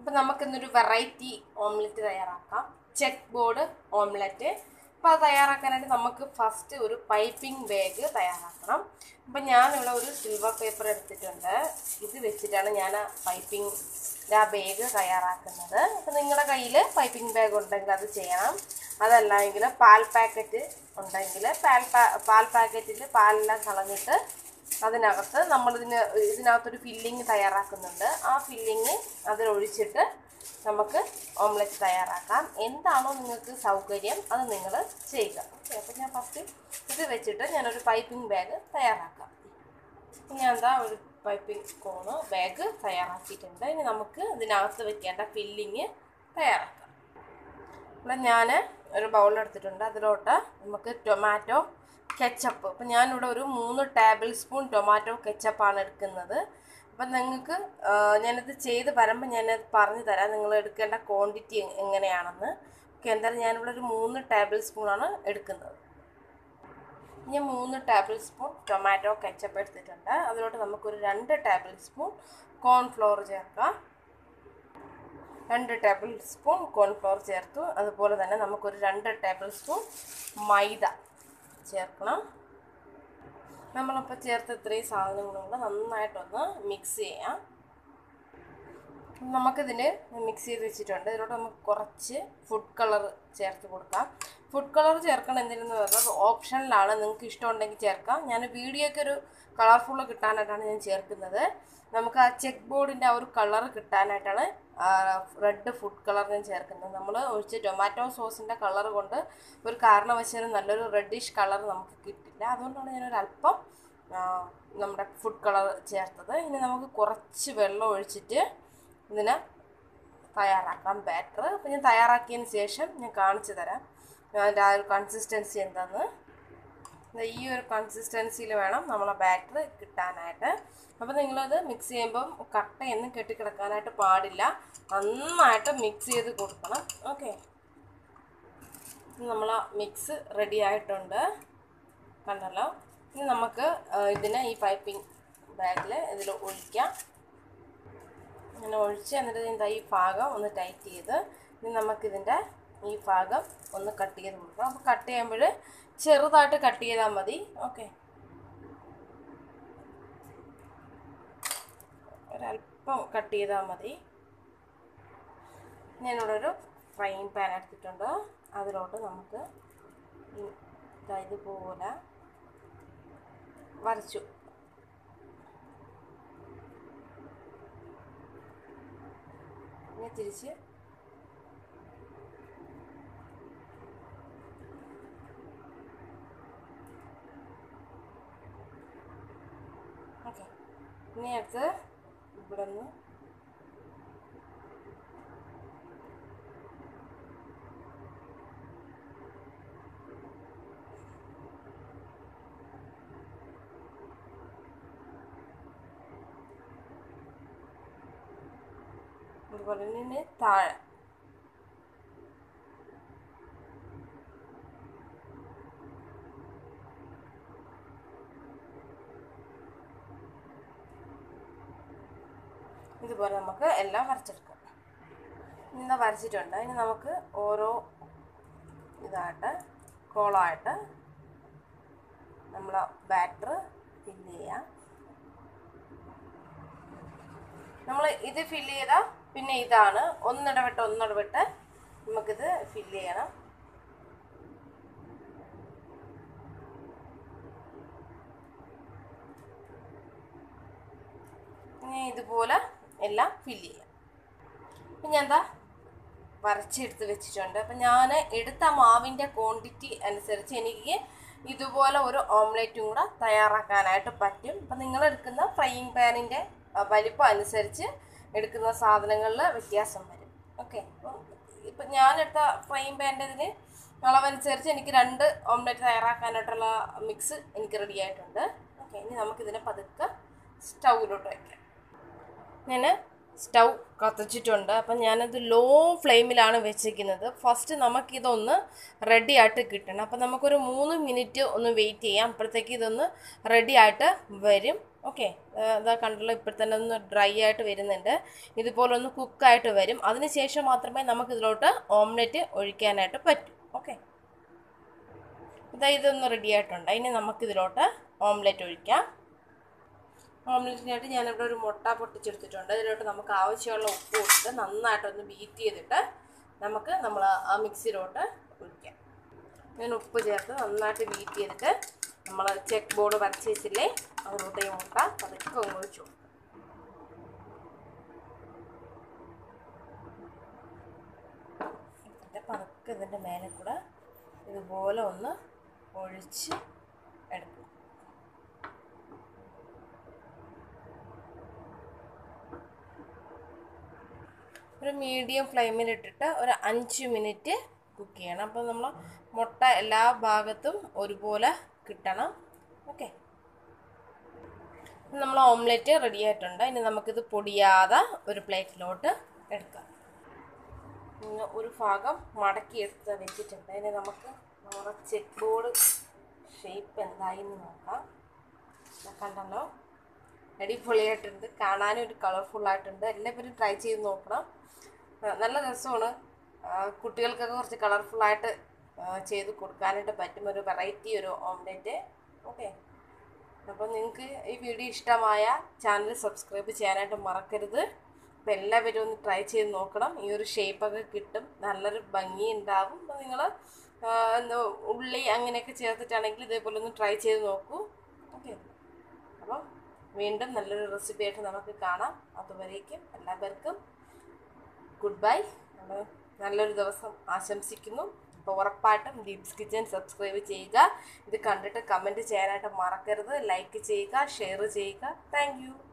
അപ്പം നമുക്കിന്നൊരു variety omelette തയ്യാറാക്കാം ചെക്ക് ബോർഡ് ഓംലെറ്റ് അപ്പോൾ അത് തയ്യാറാക്കാനായിട്ട് നമുക്ക് ഫസ്റ്റ് ഒരു പൈപ്പിംഗ് ബാഗ് തയ്യാറാക്കണം അപ്പം ഞാനിവിടെ ഒരു സിൽവർ പേപ്പർ എടുത്തിട്ടുണ്ട് ഇത് വെച്ചിട്ടാണ് ഞാൻ ആ പൈപ്പിംഗ് ആ ബാഗ് തയ്യാറാക്കുന്നത് അപ്പം നിങ്ങളുടെ കയ്യിൽ പൈപ്പിംഗ് ബാഗ് ഉണ്ടെങ്കിൽ അത് ചെയ്യണം അതല്ലെങ്കിൽ പാൽ പാക്കറ്റ് ഉണ്ടെങ്കിൽ പാൽ പാ പാൽ പാക്കറ്റിൽ പാലെല്ലാം കളഞ്ഞിട്ട് അതിനകത്ത് നമ്മളിതിന് ഇതിനകത്തൊരു ഫില്ലിങ് തയ്യാറാക്കുന്നുണ്ട് ആ ഫില്ലിങ് അതിലൊഴിച്ചിട്ട് നമുക്ക് ഓംലെറ്റ് തയ്യാറാക്കാം എന്താണോ നിങ്ങൾക്ക് സൗകര്യം അത് നിങ്ങൾ ചെയ്യുക ഓക്കെ അപ്പോൾ ഞാൻ ഫസ്റ്റ് ഇത് വെച്ചിട്ട് ഞാനൊരു പൈപ്പിംഗ് ബാഗ് തയ്യാറാക്കാം ഞാൻ എന്താ ഒരു പൈപ്പിംഗ് കോണ് ബാഗ് തയ്യാറാക്കിയിട്ടുണ്ട് ഇനി നമുക്ക് ഇതിനകത്ത് വെക്കേണ്ട ഫില്ലിങ് തയ്യാറാക്കാം ഇവിടെ ഞാൻ ഒരു ബൗൾ എടുത്തിട്ടുണ്ട് അതിലോട്ട് നമുക്ക് ടൊമാറ്റോ കെച്ചപ്പ് അപ്പം ഞാനിവിടെ ഒരു മൂന്ന് ടേബിൾ സ്പൂൺ ടൊമാറ്റോ കെച്ചപ്പാണ് എടുക്കുന്നത് അപ്പം നിങ്ങൾക്ക് ഞാനിത് ചെയ്ത് വരുമ്പോൾ ഞാനത് പറഞ്ഞു തരാം നിങ്ങൾ എടുക്കേണ്ട ക്വാണ്ടിറ്റി എങ്ങനെയാണെന്ന് ഓക്കെ എന്തായാലും ഞാനിവിടെ ഒരു മൂന്ന് ടേബിൾ സ്പൂണാണ് എടുക്കുന്നത് ഞാൻ മൂന്ന് ടേബിൾ സ്പൂൺ ടൊമാറ്റോ കെച്ചപ്പ് എടുത്തിട്ടുണ്ട് അതിലോട്ട് നമുക്കൊരു രണ്ട് ടേബിൾ സ്പൂൺ കോൺഫ്ലോർ ചേർക്കാം രണ്ട് ടേബിൾ സ്പൂൺ കോൺഫ്ലോർ ചേർത്തു അതുപോലെ തന്നെ നമുക്കൊരു രണ്ട് ടേബിൾ സ്പൂൺ മൈദ ചേർക്കണം നമ്മളപ്പോൾ ചേർത്ത് ഇത്രയും സാധനങ്ങളും കൂടെ നന്നായിട്ടൊന്ന് മിക്സ് ചെയ്യാം നമുക്കിതിന് മിക്സ് ചെയ്ത് വെച്ചിട്ടുണ്ട് ഇതിലോട്ട് നമുക്ക് കുറച്ച് ഫുഡ് കളർ ചേർത്ത് കൊടുക്കാം ഫുഡ് കളർ ചേർക്കണം എന്തിനെന്ന് പറഞ്ഞാൽ ഓപ്ഷനിലാണ് നിങ്ങൾക്ക് ഇഷ്ടമുണ്ടെങ്കിൽ ചേർക്കാം ഞാൻ വീഡിയോയ്ക്ക് ഒരു കളർഫുൾ കിട്ടാനായിട്ടാണ് ഞാൻ ചേർക്കുന്നത് നമുക്ക് ആ ചെക്ക് ബോർഡിൻ്റെ ആ ഒരു കളർ കിട്ടാനായിട്ടാണ് റെഡ് ഫുഡ് കളർ ഞാൻ ചേർക്കുന്നത് നമ്മൾ ഒഴിച്ച് ടൊമാറ്റോ സോസിൻ്റെ കളർ കൊണ്ട് ഒരു കാരണവശാലും നല്ലൊരു റെഡിഷ് കളർ നമുക്ക് കിട്ടില്ല അതുകൊണ്ടാണ് ഞാനൊരു അല്പം നമ്മുടെ ഫുഡ് കളർ ചേർത്തത് ഇനി നമുക്ക് കുറച്ച് വെള്ളം ഒഴിച്ചിട്ട് ഇതിനെ തയ്യാറാക്കാം ബാറ്റർ അപ്പോൾ ഞാൻ തയ്യാറാക്കിയതിന് ശേഷം ഞാൻ കാണിച്ചു തരാം അതിൻ്റെ ആ ഒരു കൺസിസ്റ്റൻസി എന്താന്ന് ഈ ഒരു കൺസിസ്റ്റൻസിയിൽ വേണം നമ്മളെ ബാറ്റർ കിട്ടാനായിട്ട് അപ്പോൾ നിങ്ങളത് മിക്സ് ചെയ്യുമ്പം കട്ടയൊന്നും കെട്ടിക്കിടക്കാനായിട്ട് പാടില്ല നന്നായിട്ട് മിക്സ് ചെയ്ത് കൊടുക്കണം ഓക്കെ നമ്മൾ മിക്സ് റെഡി ആയിട്ടുണ്ട് കണ്ടല്ലോ ഇനി നമുക്ക് ഇതിനെ ഈ പൈപ്പിംഗ് ബാഗിൽ ഇതിൽ ഒഴിക്കാം അങ്ങനെ ഒഴിച്ച് എന്നിട്ട് ഇതിൻ്റെ ഈ ഭാഗം ഒന്ന് ടൈറ്റ് ചെയ്ത് ഇനി നമുക്കിതിൻ്റെ ഈ ഭാഗം ഒന്ന് കട്ട് ചെയ്ത് കൊടുക്കാം അപ്പോൾ കട്ട് ചെയ്യുമ്പോൾ ചെറുതായിട്ട് കട്ട് ചെയ്താൽ മതി ഓക്കെ ഒരല്പം കട്ട് ചെയ്താൽ മതി ഞാനിവിടെ ഒരു ഫ്രൈങ് പാൻ എടുത്തിട്ടുണ്ട് അതിലോട്ട് നമുക്ക് ഇതുപോലെ വരച്ചു ഇനി തിരിച്ച് ഓക്കെ ഇനി അടുത്ത് ഇവിടെ നിന്ന് അതുപോലെ തന്നെ താഴെ ഇതുപോലെ നമുക്ക് എല്ലാം വരച്ചെടുക്കാം ഇന്ന് വരച്ചിട്ടുണ്ട് ഇനി നമുക്ക് ഓരോ ഇതായിട്ട് കോളായിട്ട് നമ്മൾ ബാറ്റർ ഫില്ല് ചെയ്യാം നമ്മൾ ഇത് ഫില്ല് ചെയ്താൽ പിന്നെ ഇതാണ് ഒന്നിടവിട്ട് ഒന്നിടവിട്ട് നമുക്കിത് ഫില്ല് ചെയ്യണം ഇനി ഇതുപോലെ എല്ലാം ഫില്ല് ചെയ്യാം അപ്പം ഞാൻ എന്താ വരച്ചെടുത്ത് വെച്ചിട്ടുണ്ട് അപ്പം ഞാൻ എടുത്ത മാവിൻ്റെ ക്വാണ്ടിറ്റി അനുസരിച്ച് എനിക്ക് ഇതുപോലെ ഒരു ഓംലെറ്റും കൂടെ തയ്യാറാക്കാനായിട്ട് പറ്റും അപ്പം നിങ്ങൾ എടുക്കുന്ന ഫ്രൈയിങ് പാനിൻ്റെ വലിപ്പം അനുസരിച്ച് എടുക്കുന്ന സാധനങ്ങളിൽ വ്യത്യാസം വരും ഓക്കെ അപ്പം ഇപ്പം ഞാനെടുത്ത ഫ്രൈയിങ് പാൻ്റെ ഇതിന് അളവനുസരിച്ച് എനിക്ക് രണ്ട് ഓംലെറ്റ് തയ്യാറാക്കാനായിട്ടുള്ള മിക്സ് എനിക്ക് റെഡി ആയിട്ടുണ്ട് ഓക്കെ ഇനി നമുക്കിതിനെ പതുക്കെ സ്റ്റൗവിലോട്ട് വയ്ക്കാം ഞാൻ സ്റ്റൗ കത്തിച്ചിട്ടുണ്ട് അപ്പം ഞാനത് ലോ ഫ്ലെയിമിലാണ് വെച്ചിരിക്കുന്നത് ഫസ്റ്റ് നമുക്കിതൊന്ന് റെഡി ആയിട്ട് കിട്ടണം അപ്പം നമുക്കൊരു മൂന്ന് മിനിറ്റ് ഒന്ന് വെയിറ്റ് ചെയ്യാം അപ്പോഴത്തേക്ക് ഇതൊന്ന് റെഡി ആയിട്ട് വരും ഓക്കെ ഇതാ കണ്ടല്ലോ ഇപ്പോൾ തന്നെ ഒന്ന് ഡ്രൈ ആയിട്ട് വരുന്നുണ്ട് ഇതുപോലെ ഒന്ന് കുക്കായിട്ട് വരും അതിനുശേഷം മാത്രമേ നമുക്ക് ഇതിലോട്ട് ഓംലെറ്റ് ഒഴിക്കാനായിട്ട് പറ്റൂ ഓക്കെ ഇതാ ഇതൊന്ന് റെഡി ആയിട്ടുണ്ട് ഇനി നമുക്കിതിലോട്ട് ഓംലെറ്റ് ഒഴിക്കാം ഓംലെറ്റിനായിട്ട് ഞാനിവിടെ ഒരു മുട്ട പൊട്ടിച്ചെടുത്തിട്ടുണ്ട് ഇതിലോട്ട് നമുക്ക് ആവശ്യമുള്ള ഉപ്പ് ഇട്ട് നന്നായിട്ടൊന്ന് ബീറ്റ് ചെയ്തിട്ട് നമുക്ക് നമ്മൾ ആ മിക്സിയിലോട്ട് ഒഴിക്കാം ഞാൻ ഉപ്പ് ചേർത്ത് നന്നായിട്ട് ബീറ്റ് ചെയ്തിട്ട് നമ്മൾ ചെക്ക് ബോർഡ് വരച്ച് വെച്ചില്ലേ അതിലോട്ട് ഈ മുട്ട പതുക്കെ ഒന്ന് ഒഴിച്ചു കൊടുക്കും എന്നിട്ട് പതുക്കെ ഇതിൻ്റെ മേലെ കൂടെ ഇതുപോലെ ഒന്ന് ഒഴിച്ച് എടുക്കും ഒരു മീഡിയം ഫ്ലെയിമിൽ ഇട്ടിട്ട് ഒരു അഞ്ച് മിനിറ്റ് കുക്ക് ചെയ്യണം അപ്പോൾ നമ്മൾ മുട്ട എല്ലാ ഭാഗത്തും ഒരുപോലെ കിട്ടണം ഓക്കെ നമ്മൾ ഓംലെറ്റ് റെഡി ആയിട്ടുണ്ട് ഇനി നമുക്കിത് പൊടിയാതെ ഒരു പ്ലേറ്റിലോട്ട് എടുക്കാം ഇങ്ങനെ ഒരു ഭാഗം മടക്കി എടുത്ത് വെച്ചിട്ടുണ്ട് ഇനി നമുക്ക് നമ്മുടെ ചെക്ക് ബോർഡ് ഷേപ്പ് എന്തായി എന്ന് നോക്കാം ഇതാ കണ്ടല്ലോ അടിപൊളിയായിട്ടുണ്ട് കാണാനും ഒരു കളർഫുൾ ആയിട്ടുണ്ട് എല്ലാവരും ട്രൈ ചെയ്ത് നോക്കണം ആ, നല്ല രസമാണ് ആ, കുട്ടികൾക്കൊക്കെ കുറച്ച് കളർഫുള്ളായിട്ട് ചെയ്ത് കൊടുക്കാനായിട്ട് പറ്റും ഒരു വെറൈറ്റി ഒരു ഓംലെറ്റ് ഓക്കെ അപ്പോൾ നിങ്ങൾക്ക് ഈ വീഡിയോ ഇഷ്ടമായ ചാനൽ സബ്സ്ക്രൈബ് ചെയ്യാനായിട്ട് മറക്കരുത് അപ്പോൾ എല്ലാവരും ഒന്ന് ട്രൈ ചെയ്ത് നോക്കണം ഈ ഒരു ഷേപ്പൊക്കെ കിട്ടും നല്ലൊരു ഭംഗി ഉണ്ടാവും അപ്പോൾ നിങ്ങൾ എന്താ ഉള്ളി അങ്ങനെയൊക്കെ ചേർത്തിട്ടാണെങ്കിൽ ഇതേപോലെ ഒന്ന് ട്രൈ ചെയ്ത് നോക്കൂ ഓക്കെ അപ്പം വീണ്ടും നല്ലൊരു റെസിപ്പി ആയിട്ട് നമുക്ക് കാണാം അതുവരേക്കും എല്ലാവർക്കും ഗുഡ് ബൈ നമ്മൾ നല്ലൊരു ദിവസം ആശംസിക്കുന്നു അപ്പോൾ ഉറപ്പായിട്ടും ദീപ്സ് കിച്ചൻ സബ്സ്ക്രൈബ് ചെയ്യുക ഇത് കണ്ടിട്ട് കമൻറ്റ് ചെയ്യാനായിട്ട് മറക്കരുത് ലൈക്ക് ചെയ്യുക ഷെയർ ചെയ്യുക താങ്ക്